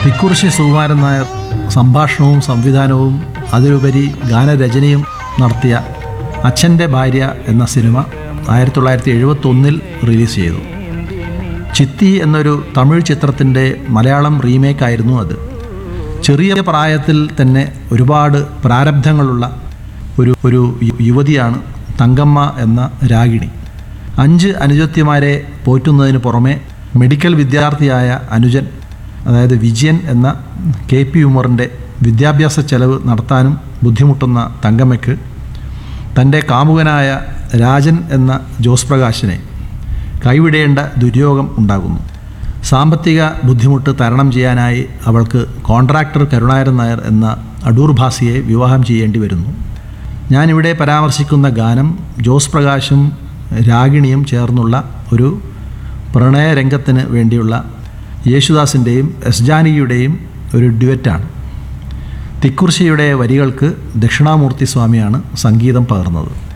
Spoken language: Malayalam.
തിക്കുറിശി സുകുമാരൻ നായർ സംഭാഷണവും സംവിധാനവും അതിലുപരി ഗാനരചനയും നടത്തിയ അച്ഛൻ്റെ ഭാര്യ എന്ന സിനിമ ആയിരത്തി തൊള്ളായിരത്തി എഴുപത്തൊന്നിൽ റിലീസ് ചെയ്തു ചിത്തി എന്നൊരു തമിഴ് ചിത്രത്തിൻ്റെ മലയാളം റീമേക്കായിരുന്നു അത് ചെറിയ പ്രായത്തിൽ തന്നെ ഒരുപാട് പ്രാരബ്ധങ്ങളുള്ള ഒരു ഒരു യു- യുവതിയാണ് തങ്കമ്മ എന്ന രാഗിണി അഞ്ച് അനുജത്യമാരെ പോറ്റുന്നതിന് പുറമെ മെഡിക്കൽ വിദ്യാർത്ഥിയായ അനുജൻ അതായത് വിജയൻ എന്ന കെ പി ഉമറിൻ്റെ വിദ്യാഭ്യാസ ചെലവ് നടത്താനും ബുദ്ധിമുട്ടുന്ന തങ്കമ്മയ്ക്ക് തൻ്റെ കാമുകനായ രാജൻ എന്ന ജോസ് പ്രകാശിനെ കൈവിടേണ്ട ദുര്യോഗം ഉണ്ടാകുന്നു സാമ്പത്തിക ബുദ്ധിമുട്ട് തരണം ചെയ്യാനായി അവൾക്ക് കോൺട്രാക്ടർ കരുണാകരൻ നായർ എന്ന അടൂർ ഭാസിയെ വിവാഹം ചെയ്യേണ്ടി വരുന്നു ഞാനിവിടെ പരാമർശിക്കുന്ന ഗാനം ജോസ് പ്രകാശും രാഗിണിയും ചേർന്നുള്ള ഒരു പ്രണയരംഗത്തിന് വേണ്ടിയുള്ള യേശുദാസിൻ്റെയും എസ് ജാനകിയുടെയും ഒരു ഡ്യുവറ്റാണ് തിക്കുർശിയുടെ വരികൾക്ക് ദക്ഷിണാമൂർത്തി സ്വാമിയാണ് സംഗീതം പകർന്നത്